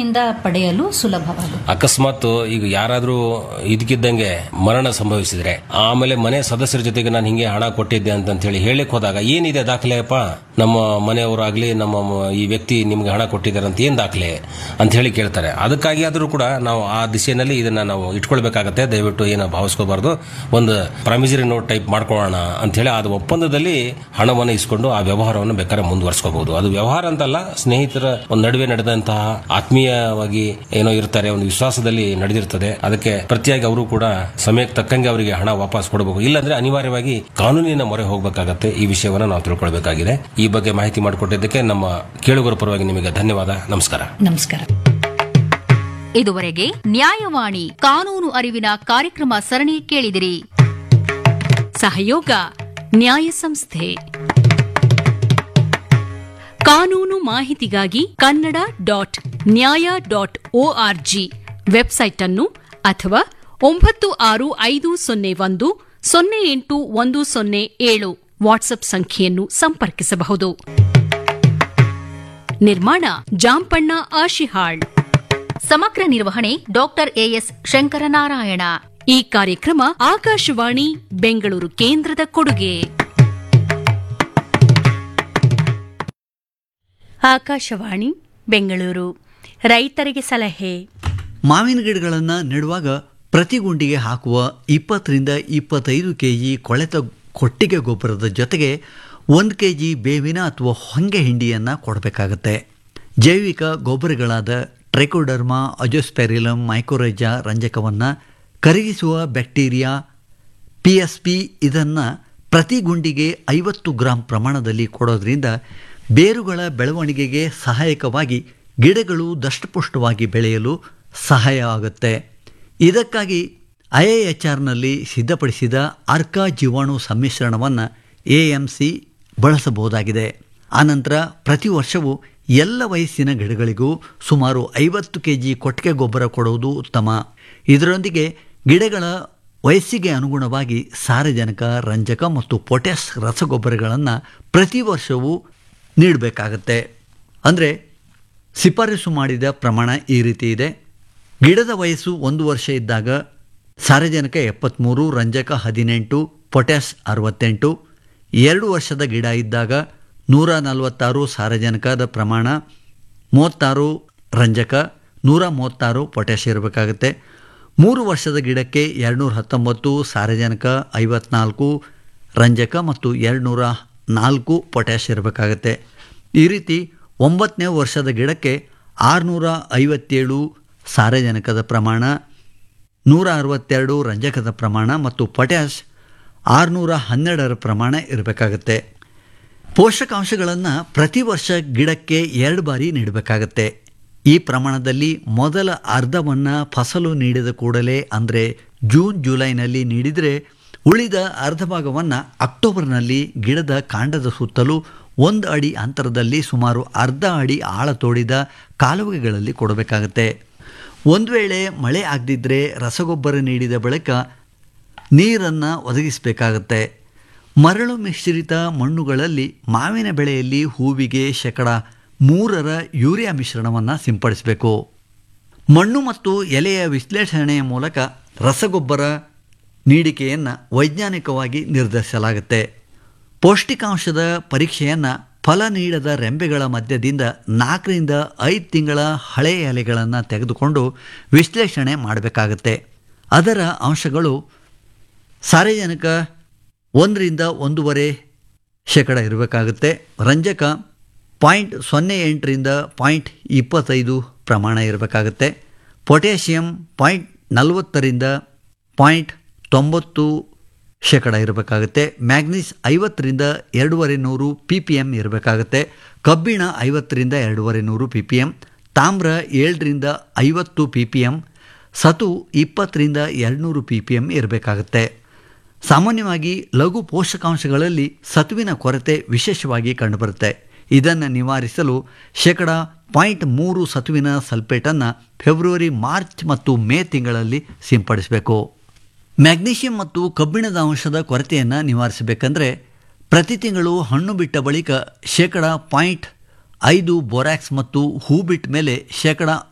ನಮ್ಮಿಂದ ಪಡೆಯಲು ಸುಲಭವಾಗುತ್ತೆ ಅಕಸ್ಮಾತ್ ಈಗ ಯಾರಾದ್ರೂ ಇದಕ್ಕಿದ್ದಂಗೆ ಮರಣ ಸಂಭವಿಸಿದ್ರೆ ಆಮೇಲೆ ಮನೆ ಸದಸ್ಯರ ಜೊತೆಗೆ ನಾನು ಹಿಂಗೆ ಹಣ ಕೊಟ್ಟಿದ್ದೆ ಅಂತ ಹೇಳಿ ಹೇಳಕ್ ಹೋದಾಗ ಏನಿದೆ ದಾಖಲೆಯಪ್ಪ ನಮ್ಮ ಮನೆಯವರಾಗ್ಲಿ ನಮ್ಮ ಮ- ಈ ವ್ಯಕ್ತಿ ನಿಮ್ಗೆ ಹಣ ಕೊಟ್ಟಿದ್ದಾರೆ ಅಂತ ಏನ್ ದಾಖಲೆ ಅಂತ ಹೇಳಿ ಕೇಳ್ತಾರೆ ಅದಕ್ಕಾಗಿ ಆದ್ರೂ ಕೂಡ ನಾವು ಆ ದಿಶೆಯಲ್ಲಿ ಇದನ್ನ ನಾವು ಇಟ್ಕೊಳ್ಬೇಕಾಗತ್ತೆ ದಯವಿಟ್ಟು ಏನು ಭಾವಿಸ್ಕೋಬಾರ್ದು ಒಂದು ಪ್ರಾಮಿಸರಿ ನೋಟ್ ಟೈಪ್ ಮಾಡ್ಕೊಳ್ಳೋಣ ಅಂತ ಹೇಳಿ ಅದು ಒಪ್ಪಂದದಲ್ಲಿ ಹಣವನ್ನು ಇಸ್ಕೊಂಡು ಆ ವ್ಯವಹಾರವನ್ನು ಬೇಕಾದ್ರೆ ಮುಂದುವರ್ಸ್ಕೋಬಹುದು ಅದು ವ್ಯವಹಾರ ಅಂತಲ್ಲ ಸ್ನೇಹಿತರ ಒಂದು ನಡುವೆ ನಡೆದಂತಹ ಆತ್ಮೀಯವಾಗಿ ಏನೋ ಇರ್ತಾರೆ ಒಂದು ವಿಶ್ವಾಸದಲ್ಲಿ ನಡೆದಿರ್ತದೆ ಅದಕ್ಕೆ ಪ್ರತಿಯಾಗಿ ಅವರು ಕೂಡ ಸಮಯಕ್ಕೆ ತಕ್ಕಂಗೆ ಅವರಿಗೆ ಹಣ ವಾಪಸ್ ಕೊಡಬೇಕು ಇಲ್ಲಾಂದ್ರೆ ಅನಿವಾರ್ಯವಾಗಿ ಕಾನೂನಿನ ಮೊರೆ ಹೋಗಬೇಕಾಗತ್ತೆ ಈ ವಿಷಯವನ್ನ ನಾವು ತಿಳ್ಕೊಳ್ಬೇಕಾಗಿದೆ ಈ ಬಗ್ಗೆ ಮಾಹಿತಿ ಮಾಡಿಕೊಟ್ಟಿದ್ದಕ್ಕೆ ನಮ್ಮ ಕೇಳುಗರ ಪರವಾಗಿ ನಿಮಗೆ ಧನ್ಯವಾದ ನಮಸ್ಕಾರ ನಮಸ್ಕಾರ ಇದುವರೆಗೆ ನ್ಯಾಯವಾಣಿ ಕಾನೂನು ಅರಿವಿನ ಕಾರ್ಯಕ್ರಮ ಸರಣಿ ಕೇಳಿದಿರಿ ಸಹಯೋಗ ನ್ಯಾಯ ಸಂಸ್ಥೆ ಕಾನೂನು ಮಾಹಿತಿಗಾಗಿ Kannada dot Nyaya dot org website ಅನ್ನು ಅಥವಾ ಒಂಬತ್ತು ಆರು ಐದು ಸೊನ್ನೆ ಒಂದು ಸೊನ್ನೆ ಎಂಟು ಒಂದು ಸೊನ್ನೆ ಏಳು ವಾಟ್ಸ್ಆಪ್ ಸಂಖ್ಯೆಯನ್ನು ಸಂಪರ್ಕಿಸಬಹುದು ನಿರ್ಮಾಣ ಜಾಂಪಣ್ಣ ಆಶಿಹಾಳ್ ಸಮಗ್ರ ನಿರ್ವಹಣೆ ಡಾಕ್ಟರ್ ಎಎಸ್ ಶಂಕರನಾರಾಯಣ ಈ ಕಾರ್ಯಕ್ರಮ ಆಕಾಶವಾಣಿ ಬೆಂಗಳೂರು ಕೇಂದ್ರದ ಕೊಡುಗೆ ಆಕಾಶವಾಣಿ ಬೆಂಗಳೂರು ರೈತರಿಗೆ ಸಲಹೆ ಮಾವಿನ ಗಿಡಗಳನ್ನು ನೆಡುವಾಗ ಪ್ರತಿ ಗುಂಡಿಗೆ ಹಾಕುವ ಇಪ್ಪತ್ತರಿಂದ ಇಪ್ಪತ್ತೈದು ಕೆ ಜಿ ಕೊಳೆತ ಕೊಟ್ಟಿಗೆ ಗೊಬ್ಬರದ ಜೊತೆಗೆ ಒಂದು ಕೆ ಜಿ ಬೇವಿನ ಅಥವಾ ಹೊಂಗೆ ಹಿಂಡಿಯನ್ನು ಕೊಡಬೇಕಾಗತ್ತೆ ಜೈವಿಕ ಗೊಬ್ಬರಗಳಾದ ಟ್ರೈಕೋಡರ್ಮಾ ಅಜೋಸ್ಪೆರಿಲಮ್ ಮೈಕೋರೈಜಾ ರಂಜಕವನ್ನು ಕರಗಿಸುವ ಬ್ಯಾಕ್ಟೀರಿಯಾ ಪಿ ಎಸ್ ಪಿ ಇದನ್ನು ಪ್ರತಿ ಗುಂಡಿಗೆ ಐವತ್ತು ಗ್ರಾಂ ಪ್ರಮಾಣದಲ್ಲಿ ಕೊಡೋದ್ರಿಂದ ಬೇರುಗಳ ಬೆಳವಣಿಗೆಗೆ ಸಹಾಯಕವಾಗಿ ಗಿಡಗಳು ದಷ್ಟಪುಷ್ಟವಾಗಿ ಬೆಳೆಯಲು ಸಹಾಯ ಆಗುತ್ತೆ ಇದಕ್ಕಾಗಿ ಐ ಎ ಎಚ್ ಆರ್ನಲ್ಲಿ ಸಿದ್ಧಪಡಿಸಿದ ಅರ್ಕಾ ಜೀವಾಣು ಸಮ್ಮಿಶ್ರಣವನ್ನು ಎ ಎಂ ಸಿ ಬಳಸಬಹುದಾಗಿದೆ ಆನಂತರ ಪ್ರತಿ ವರ್ಷವೂ ಎಲ್ಲ ವಯಸ್ಸಿನ ಗಿಡಗಳಿಗೂ ಸುಮಾರು ಐವತ್ತು ಕೆ ಜಿ ಕೊಟ್ಟಿಗೆ ಗೊಬ್ಬರ ಕೊಡುವುದು ಉತ್ತಮ ಇದರೊಂದಿಗೆ ಗಿಡಗಳ ವಯಸ್ಸಿಗೆ ಅನುಗುಣವಾಗಿ ಸಾರಜನಕ ರಂಜಕ ಮತ್ತು ಪೊಟ್ಯಾಸ್ ರಸಗೊಬ್ಬರಗಳನ್ನು ಪ್ರತಿ ವರ್ಷವೂ ನೀಡಬೇಕಾಗತ್ತೆ ಅಂದರೆ ಶಿಫಾರಸು ಮಾಡಿದ ಪ್ರಮಾಣ ಈ ರೀತಿ ಇದೆ ಗಿಡದ ವಯಸ್ಸು ಒಂದು ವರ್ಷ ಇದ್ದಾಗ ಸಾರಜನಕ ಎಪ್ಪತ್ತ್ಮೂರು ರಂಜಕ ಹದಿನೆಂಟು ಪೊಟ್ಯಾಸ್ ಅರವತ್ತೆಂಟು ಎರಡು ವರ್ಷದ ಗಿಡ ಇದ್ದಾಗ ನೂರ ನಲವತ್ತಾರು ಸಾರಜನಕದ ಪ್ರಮಾಣ ಮೂವತ್ತಾರು ರಂಜಕ ನೂರ ಮೂವತ್ತಾರು ಪೊಟ್ಯಾಶ್ ಇರಬೇಕಾಗುತ್ತೆ ಮೂರು ವರ್ಷದ ಗಿಡಕ್ಕೆ ಎರಡುನೂರ ಹತ್ತೊಂಬತ್ತು ಸಾರಜನಕ ಐವತ್ನಾಲ್ಕು ರಂಜಕ ಮತ್ತು ಎರಡುನೂರ ನಾಲ್ಕು ಪೊಟ್ಯಾಶ್ ಇರಬೇಕಾಗತ್ತೆ ಈ ರೀತಿ ಒಂಬತ್ತನೇ ವರ್ಷದ ಗಿಡಕ್ಕೆ ಆರುನೂರ ಐವತ್ತೇಳು ಸಾರಜನಕದ ಪ್ರಮಾಣ ನೂರ ಅರವತ್ತೆರಡು ರಂಜಕದ ಪ್ರಮಾಣ ಮತ್ತು ಪೊಟ್ಯಾಶ್ ಆರುನೂರ ಹನ್ನೆರಡರ ಪ್ರಮಾಣ ಇರಬೇಕಾಗತ್ತೆ ಪೋಷಕಾಂಶಗಳನ್ನು ಪ್ರತಿ ವರ್ಷ ಗಿಡಕ್ಕೆ ಎರಡು ಬಾರಿ ನೀಡಬೇಕಾಗತ್ತೆ ಈ ಪ್ರಮಾಣದಲ್ಲಿ ಮೊದಲ ಅರ್ಧವನ್ನು ಫಸಲು ನೀಡಿದ ಕೂಡಲೇ ಅಂದರೆ ಜೂನ್ ಜುಲೈನಲ್ಲಿ ನೀಡಿದರೆ ಉಳಿದ ಅರ್ಧ ಭಾಗವನ್ನು ಅಕ್ಟೋಬರ್ನಲ್ಲಿ ಗಿಡದ ಕಾಂಡದ ಸುತ್ತಲೂ ಒಂದು ಅಡಿ ಅಂತರದಲ್ಲಿ ಸುಮಾರು ಅರ್ಧ ಅಡಿ ಆಳ ತೋಡಿದ ಕಾಲುವೆಗಳಲ್ಲಿ ಕೊಡಬೇಕಾಗತ್ತೆ ಒಂದು ವೇಳೆ ಮಳೆ ಆಗದಿದ್ದರೆ ರಸಗೊಬ್ಬರ ನೀಡಿದ ಬಳಿಕ ನೀರನ್ನು ಒದಗಿಸಬೇಕಾಗತ್ತೆ ಮರಳು ಮಿಶ್ರಿತ ಮಣ್ಣುಗಳಲ್ಲಿ ಮಾವಿನ ಬೆಳೆಯಲ್ಲಿ ಹೂವಿಗೆ ಶೇಕಡ ಮೂರರ ಯೂರಿಯಾ ಮಿಶ್ರಣವನ್ನು ಸಿಂಪಡಿಸಬೇಕು ಮಣ್ಣು ಮತ್ತು ಎಲೆಯ ವಿಶ್ಲೇಷಣೆಯ ಮೂಲಕ ರಸಗೊಬ್ಬರ ನೀಡಿಕೆಯನ್ನು ವೈಜ್ಞಾನಿಕವಾಗಿ ನಿರ್ಧರಿಸಲಾಗುತ್ತೆ ಪೌಷ್ಟಿಕಾಂಶದ ಪರೀಕ್ಷೆಯನ್ನು ಫಲ ನೀಡದ ರೆಂಬೆಗಳ ಮಧ್ಯದಿಂದ ನಾಲ್ಕರಿಂದ ಐದು ತಿಂಗಳ ಹಳೆಯ ಎಲೆಗಳನ್ನು ತೆಗೆದುಕೊಂಡು ವಿಶ್ಲೇಷಣೆ ಮಾಡಬೇಕಾಗತ್ತೆ ಅದರ ಅಂಶಗಳು ಸಾರಜನಕ ಒಂದರಿಂದ ಒಂದೂವರೆ ಶೇಕಡ ಇರಬೇಕಾಗುತ್ತೆ ರಂಜಕ ಪಾಯಿಂಟ್ ಸೊನ್ನೆ ಎಂಟರಿಂದ ಪಾಯಿಂಟ್ ಇಪ್ಪತ್ತೈದು ಪ್ರಮಾಣ ಇರಬೇಕಾಗುತ್ತೆ ಪೊಟ್ಯಾಷಿಯಂ ಪಾಯಿಂಟ್ ನಲವತ್ತರಿಂದ ಪಾಯಿಂಟ್ ತೊಂಬತ್ತು ಶೇಕಡ ಇರಬೇಕಾಗುತ್ತೆ ಮ್ಯಾಗ್ನೀಸ್ ಐವತ್ತರಿಂದ ಎರಡೂವರೆ ನೂರು ಪಿ ಪಿ ಎಮ್ ಇರಬೇಕಾಗುತ್ತೆ ಕಬ್ಬಿಣ ಐವತ್ತರಿಂದ ಎರಡೂವರೆ ನೂರು ಪಿ ಪಿ ಎಮ್ ತಾಮ್ರ ಏಳರಿಂದ ಐವತ್ತು ಪಿ ಪಿ ಎಮ್ ಸತು ಇಪ್ಪತ್ತರಿಂದ ಎರಡುನೂರು ಪಿ ಪಿ ಎಮ್ ಇರಬೇಕಾಗುತ್ತೆ ಸಾಮಾನ್ಯವಾಗಿ ಲಘು ಪೋಷಕಾಂಶಗಳಲ್ಲಿ ಸತುವಿನ ಕೊರತೆ ವಿಶೇಷವಾಗಿ ಕಂಡುಬರುತ್ತೆ ಇದನ್ನು ನಿವಾರಿಸಲು ಶೇಕಡ ಪಾಯಿಂಟ್ ಮೂರು ಸತುವಿನ ಸಲ್ಫೇಟನ್ನು ಫೆಬ್ರವರಿ ಮಾರ್ಚ್ ಮತ್ತು ಮೇ ತಿಂಗಳಲ್ಲಿ ಸಿಂಪಡಿಸಬೇಕು ಮ್ಯಾಗ್ನೀಷಿಯಂ ಮತ್ತು ಕಬ್ಬಿಣದ ಅಂಶದ ಕೊರತೆಯನ್ನು ನಿವಾರಿಸಬೇಕಂದ್ರೆ ಪ್ರತಿ ತಿಂಗಳು ಹಣ್ಣು ಬಿಟ್ಟ ಬಳಿಕ ಶೇಕಡ ಪಾಯಿಂಟ್ ಐದು ಬೋರ್ಯಾಕ್ಸ್ ಮತ್ತು ಹೂ ಬಿಟ್ಟ ಮೇಲೆ ಶೇಕಡ